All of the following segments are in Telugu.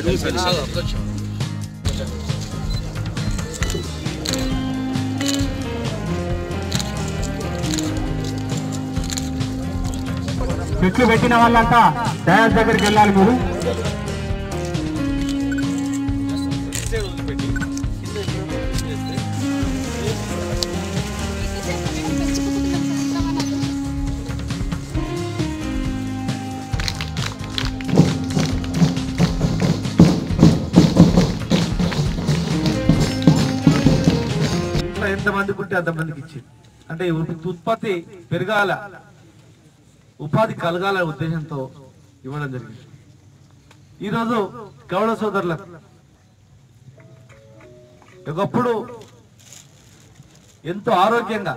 చెట్లు పెట్టిన వాళ్ళంతా డయాస్ దగ్గరికి వెళ్ళాలి మీరు ఇంట్లో ఎంతమందికి ఉంటే అంతమందికి ఇచ్చింది అంటే ఉ- ఉత్పత్తి పెరగాల ఉపాధి కలగాల ఉద్దేశంతో ఇవ్వడం జరిగింది ఈరోజు గౌడ సోదరులకు ఒకప్పుడు ఎంతో ఆరోగ్యంగా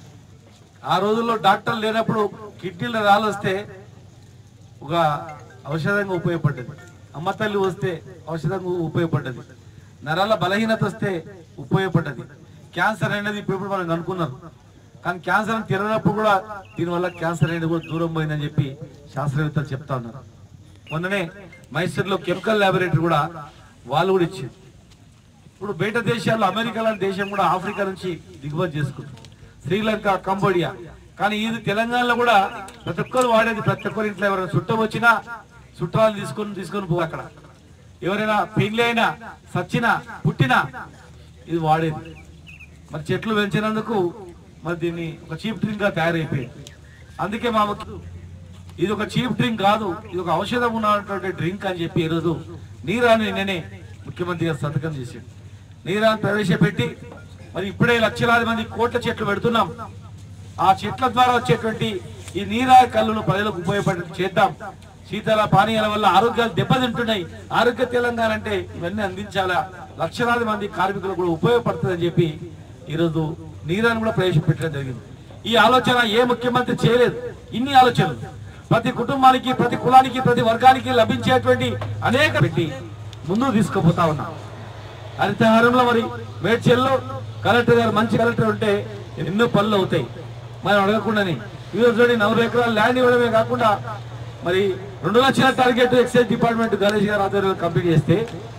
ఆ రోజుల్లో డాక్టర్లు లేనప్పుడు కిడ్నీలో రాళ్ళు వస్తే ఒక ఔషధంగా ఉపయోగపడ్డది అమ్మ తల్లి వస్తే ఔషధంగా ఉపయోగపడ్డది నరాల బలహీనత వస్తే ఉపయోగపడ్డది క్యాన్సర్ అనేది ఇప్పుడు ఇప్పుడు మనం అనుకున్నారు కానీ క్యాన్సర్ అని తెలియనప్పుడు కూడా దీనివల్ల క్యాన్సర్ అనేది కూడా దూరం పోయిందని చెప్పి శాస్త్రవేత్తలు చెప్తా ఉన్నారు మొన్ననే మైసూర్లో కెమికల్ ల్యాబొరేటరీ కూడా వాళ్ళు కూడా ఇచ్చింది ఇప్పుడు బయట దేశాల్లో అమెరికా లాంటి దేశం కూడా ఆఫ్రికా నుంచి దిగుమతి చేసుకుంటుంది శ్రీలంక కంబోడియా కానీ ఇది తెలంగాణలో కూడా ప్రతి ఒక్కరు వాడేది ప్రతి ఒక్కరి ఇంట్లో ఎవరైనా చుట్టం వచ్చినా చుట్టాలు తీసుకొని తీసుకొని పో అక్కడ ఎవరైనా పెళ్లి అయినా సచ్చినా పుట్టినా ఇది వాడేది మరి చెట్లు పెంచినందుకు మరి దీన్ని ఒక చీప్ డ్రింక్ గా తయారైపోయింది అందుకే మా ముఖ్య- ఇది ఒక చీప్ డ్రింక్ కాదు ఇది ఒక ఔషధం ఉన్నటువంటి డ్రింక్ అని చెప్పి ఈరోజు నీరాని నేనే ముఖ్యమంత్రి గారు సంతకం చేశాడు నీరాన్ని ప్రవేశపెట్టి మరి ఇప్పుడే లక్షలాది మంది కోట్ల చెట్లు పెడుతున్నాం ఆ చెట్ల ద్వారా వచ్చేటువంటి ఈ నీరా కళ్ళను ప్రజలకు ఉపయోగపడే చేద్దాం శీతల పానీయాల వల్ల ఆరోగ్యాలు దెబ్బతింటున్నాయి ఆరోగ్య తెలంగాణ అంటే ఇవన్నీ అందించాలా లక్షలాది మంది కార్మికులకు కూడా ఉపయోగపడుతుందని చెప్పి ఈరోజు నీరాన్ని కూడా ప్రవేశపెట్టడం జరిగింది ఈ ఆలోచన ఏ ముఖ్యమంత్రి చేయలేదు ఇన్ని ఆలోచనలు ప్రతి కుటుంబానికి ప్రతి కులానికి ప్రతి వర్గానికి లభించేటువంటి అనేక పెట్టి ముందుకు తీసుకుపోతా ఉన్నాం హరితహారంలో మరి మేడ్చల్లో కలెక్టర్ గారు మంచి కలెక్టర్ ఉంటే ఎన్నో పనులు అవుతాయి మనం అడగకుండానే ఈ రోజు చూడండి నలభై ఎకరాల ల్యాండ్ ఇవ్వడమే కాకుండా మరి రెండు లక్షల టార్గెట్ ఎక్సైజ్ డిపార్ట్మెంట్ గణేష్ గారు ఆధ్వర్యంలో కంప్లీట్ చేస్తే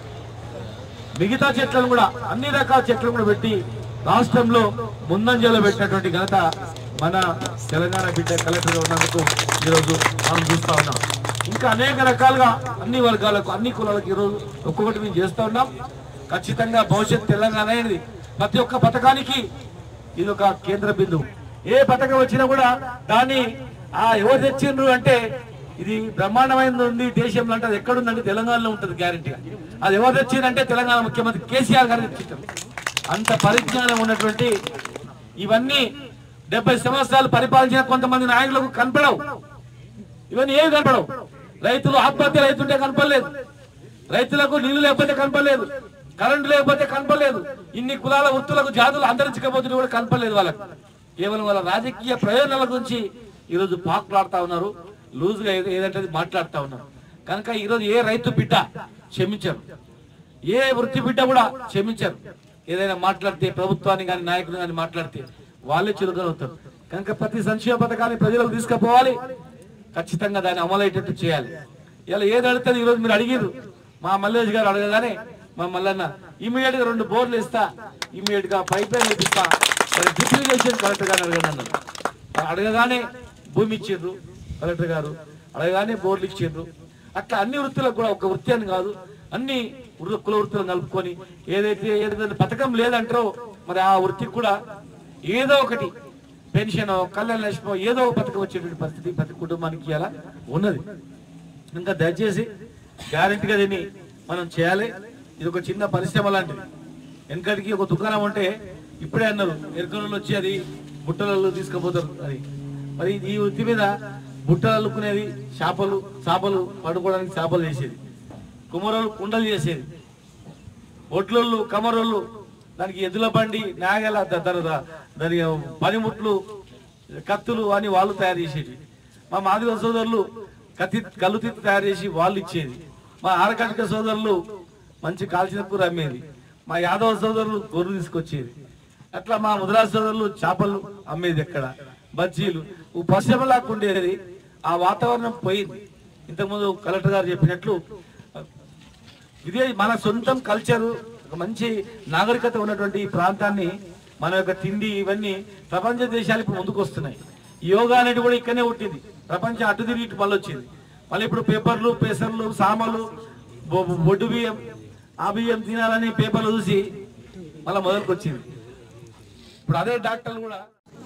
మిగతా చెట్లను కూడా అన్ని రకాల చెట్లను కూడా పెట్టి రాష్ట్రంలో ముందంజలో పెట్టినటువంటి ఘనత మన తెలంగాణ బిడ్డ కలెక్టర్ ఉన్నందుకు ఈరోజు మనం చూస్తా ఉన్నాం ఇంకా అనేక రకాలుగా అన్ని వర్గాలకు అన్ని కులాలకు ఈరోజు ఒక్కొక్కటి మేము చేస్తా ఉన్నాం ఖచ్చితంగా భవిష్యత్ తెలంగాణ అనేది ప్రతి ఒక్క పథకానికి ఇది ఒక కేంద్ర బిందువు ఏ పథకం వచ్చినా కూడా దాన్ని ఆ ఎవరు తెచ్చిండ్రు అంటే ఇది బ్రహ్మాండమైనది ఉంది దేశంలో అంటే అది ఎక్కడుందంటే తెలంగాణలో ఉంటుంది గ్యారంటీగా అది ఎవరు తెచ్చిందంటే తెలంగాణ ముఖ్యమంత్రి కేసీఆర్ గారు తెచ్చింటారు అంత పరిజ్ఞానం ఉన్నటువంటి ఇవన్నీ డెబ్బై సంవత్సరాలు పరిపాలించిన కొంతమంది నాయకులకు కనపడవు ఇవన్నీ ఏమి కనపడవు రైతులు ఆత్మహత్య రైతుంటే కనపడలేదు రైతులకు నీళ్లు లేకపోతే కనపడలేదు కరెంటు లేకపోతే కనపడలేదు ఇన్ని కులాల వృత్తులకు జాతులు అంతరించకపోతే కూడా కనపడలేదు వాళ్ళకు కేవలం వాళ్ళ రాజకీయ ప్రయోజనాల గురించి ఈరోజు పాకులాడుతా ఉన్నారు లూజ్ గా ఏదో- ఏదంటే అది మాట్లాడుతా ఉన్నారు కనుక ఈరోజు ఏ రైతు బిడ్డ క్షమించరు ఏ వృత్తి బిడ్డ కూడా క్షమించరు ఏదైనా మాట్లాడితే ప్రభుత్వాన్ని కానీ నాయకులు కానీ మాట్లాడితే వాళ్ళే చురుకవుతారు కనుక ప్రతి సంక్షేమ పథకాన్ని ప్రజలకు తీసుకుపోవాలి ఖచ్చితంగా దాన్ని అమలయ్యేటట్టు చేయాలి ఇలా ఏది అడుగుతుంది ఈరోజు మీరు అడిగిరు మా మల్లేష్ గారు అడగగానే మా మల్లన్న ఇమీడియట్ గా రెండు బోర్లు ఇస్తా ఇమీడియట్ గా పైప్ లైన్ ఇప్పిస్తా డిప్లికేషన్ కలెక్టర్ గారు అడగండి అన్నారు అడగగానే భూమి ఇచ్చిండ్రు కలెక్టర్ గారు అడగగానే బోర్లు ఇచ్చిండ్రు అట్లా అన్ని వృత్తులకు కూడా ఒక వృత్తి అని కాదు అన్ని వృ- కుల వృత్తులను కలుపుకొని ఏదైతే ఏదైతే పథకం లేదంటారో మరి ఆ వృత్తికి కూడా ఏదో ఒకటి పెన్షన్ కళ్యాణ లక్ష్మో ఏదో ఒక పథకం వచ్చేటువంటి పరిస్థితి ప్రతి కుటుంబానికి ఇలా ఉన్నది ఇంకా దయచేసి గ్యారెంటీగా దీన్ని మనం చేయాలి ఇది ఒక చిన్న పరిశ్రమ లాంటిది వెనకటికి ఒక దుకాణం ఉంటే ఇప్పుడే అన్నారు ఎరుకలలో వచ్చి అది బుట్టలలో తీసుకుపోతారు అది మరి ఈ వృత్తి మీద బుట్టలు అల్లుకునేది చేపలు చేపలు పడుకోవడానికి చేపలు చేసేది కుమరోళ్ళు కుండలు చేసేది ఒట్లోళ్ళు కమరోళ్ళు దానికి ఎద్దుల బండి నాగల ద- ద- ద- దాని పనిముట్లు కత్తులు అని వాళ్ళు తయారు చేసేది మా మాదిగ సోదరులు కత్తి కళ్ళు తిత్తి తయారు చేసి వాళ్ళు ఇచ్చేది మా ఆరకటిక సోదరులు మంచి కాల్చిన కూర అమ్మేది మా యాదవ సోదరులు గొర్రెలు తీసుకొచ్చేది అట్లా మా ముద్రాజు సోదరులు చేపలు అమ్మేది ఎక్కడ బజ్జీలు ఓ పరిశ్రమలాగా ఉండేది ఆ వాతావరణం పోయింది ఇంతకుముందు కలెక్టర్ గారు చెప్పినట్లు ఇదే మన సొంతం కల్చర్ ఒక మంచి నాగరికత ఉన్నటువంటి ఈ ప్రాంతాన్ని మన యొక్క తిండి ఇవన్నీ ప్రపంచ దేశాలు ఇప్పుడు ముందుకు వస్తున్నాయి ఈ యోగా అనేది కూడా ఇక్కడనే పుట్టింది ప్రపంచం అటు తిరిగి ఇటు మళ్ళీ వచ్చింది మళ్ళీ ఇప్పుడు పేపర్లు పెసర్లు సామలు బొ- బొడ్డు బియ్యం ఆ బియ్యం తినాలని పేపర్లు చూసి మళ్ళీ మొదలుకు వచ్చింది ఇప్పుడు అదే డాక్టర్లు కూడా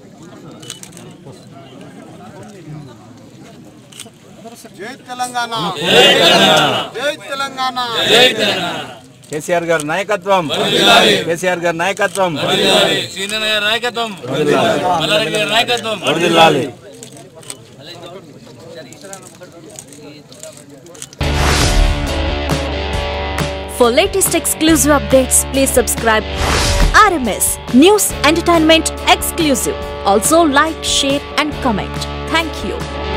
జై తెలంగాణ జై తెలంగాణ కేసీఆర్ గారి నాయకత్వం కేసీఆర్ గారి నాయకత్వం సీనియర్ గారి నాయకత్వం మల్లారెడ్డి గారి నాయకత్వం వరదిల్లాలి For latest exclusive updates, please subscribe RMS News Entertainment Exclusive. Also like, share and comment. Thank you.